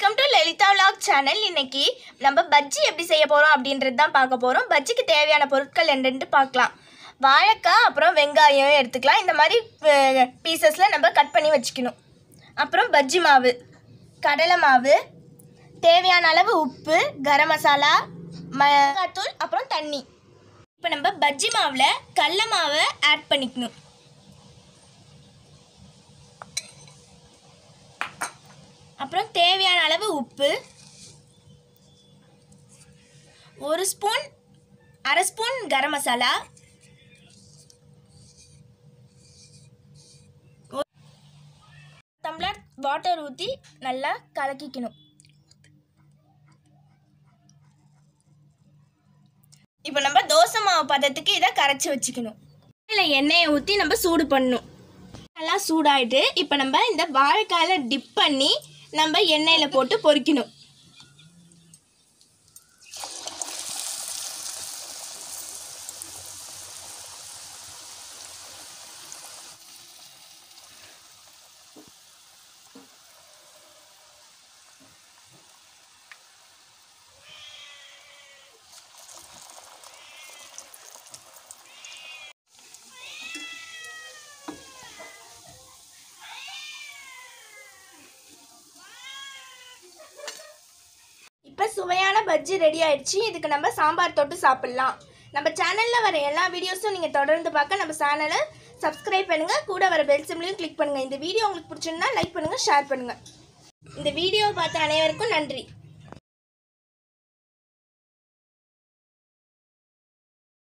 welcome to Lalitha vlog channel இன்னைக்கு நம்ம பஜ்ஜி எப்படி செய்ய போகிறோம் அப்படின்றது தான் பார்க்க போகிறோம் பஜ்ஜிக்கு தேவையான பொருட்கள் என்னென்னு பார்க்கலாம் வாழைக்காய் அப்புறம் வெங்காயம் எடுத்துக்கலாம் இந்த மாதிரி பீசஸில் நம்ம கட் பண்ணி வச்சுக்கணும் அப்புறம் பஜ்ஜி மாவு கடலை மாவு தேவையான அளவு உப்பு கரம் மசாலா மிளகாத்தூள் அப்புறம் தண்ணி இப்போ நம்ம பஜ்ஜி மாவில் கடல மாவை ஆட் பண்ணிக்கணும் அப்புறம் தேவையான அளவு உப்பு ஒரு ஸ்பூன் அரை ஸ்பூன் கரம் மசாலா ஒரு டம்ளர் வாட்டர் ஊற்றி நல்லா கலக்கிக்கணும் இப்போ நம்ம தோசை மாவு பதத்துக்கு இதை கரைச்சி வச்சுக்கணும் இல்லை எண்ணெயை ஊற்றி நம்ம சூடு பண்ணணும் நல்லா சூடாயிட்டு இப்போ நம்ம இந்த வாழைக்காயில் டிப் பண்ணி நம்ம எண்ணெயில் போட்டு பொரிக்கணும் இப்போ சுவையான பஜ்ஜி ரெடி ஆயிடுச்சு இதுக்கு நம்ம சாம்பார் தொட்டு சாப்பிட்லாம் நம்ம சேனலில் வர எல்லா வீடியோஸும் நீங்கள் தொடர்ந்து பார்க்க நம்ம சேனலை சப்ஸ்கிரைப் பண்ணுங்கள் கூட வர பெல் சிம்லையும் கிளிக் பண்ணுங்கள் இந்த வீடியோ உங்களுக்கு பிடிச்சிருந்தா லைக் பண்ணுங்கள் ஷேர் பண்ணுங்கள் இந்த வீடியோவை பார்த்த அனைவருக்கும் நன்றி